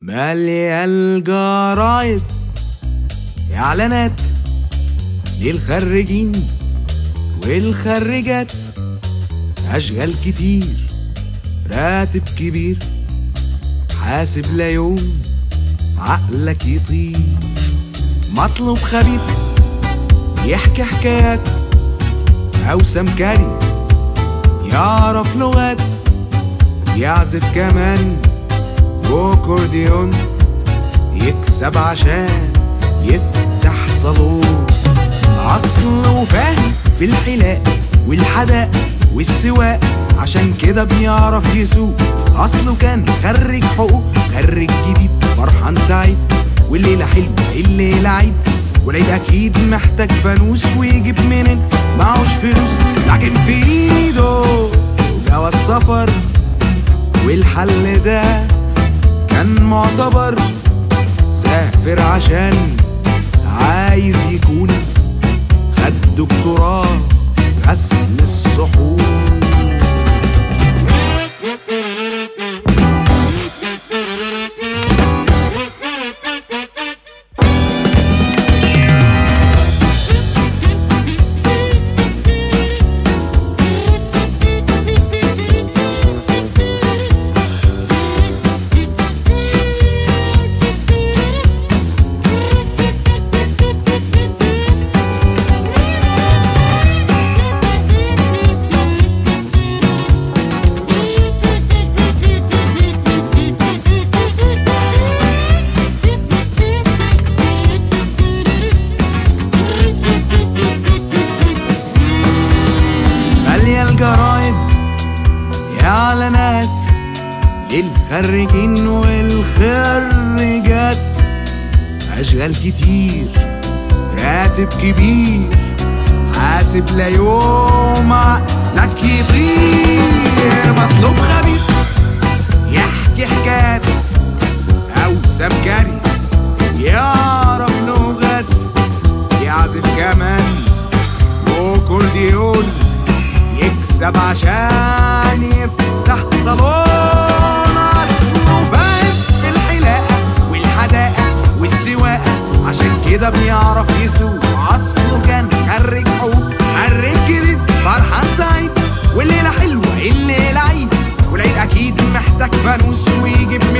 مالية الجرايد إعلانات للخريجين والخريجات أشغال كتير راتب كبير حاسب لا يوم عقلك يطير مطلوب خبير يحكي حكايات أو سمكري يعرف لغات يعزف كمان وكورديون يكسب عشان يفتح صالون أصل وفاهم في الحلاق والحداق والسواق عشان كده بيعرف يسوق أصله كان خريج حقوق خريج جديد فرحان سعيد والليلة حلوة الليلة عيد والعيد أكيد محتاج فانوس ويجيب منين معهوش فلوس لكن في إيده جواز سفر والحل ده كان معتبر سافر عشان عايز يكون خد دكتوراه غسل الصحون مالية الجرايد إعلانات للخريجين والخريجات أشغال كتير راتب كبير حاسب لا يوم عقلك يطير مطلوب خبير يحكي حكايات أو سمكري يعرف لغات يعزف كمان وكورديون يكسب عشان يفتح صالون اصله فاهم في الحلاقه والحداقه والسواقه عشان كده بيعرف يسوق اصله كان خريج حقوق خريج جديد فرحان سعيد والليله حلوه الليله عيد والعيد اكيد محتاج فانوس ويجيب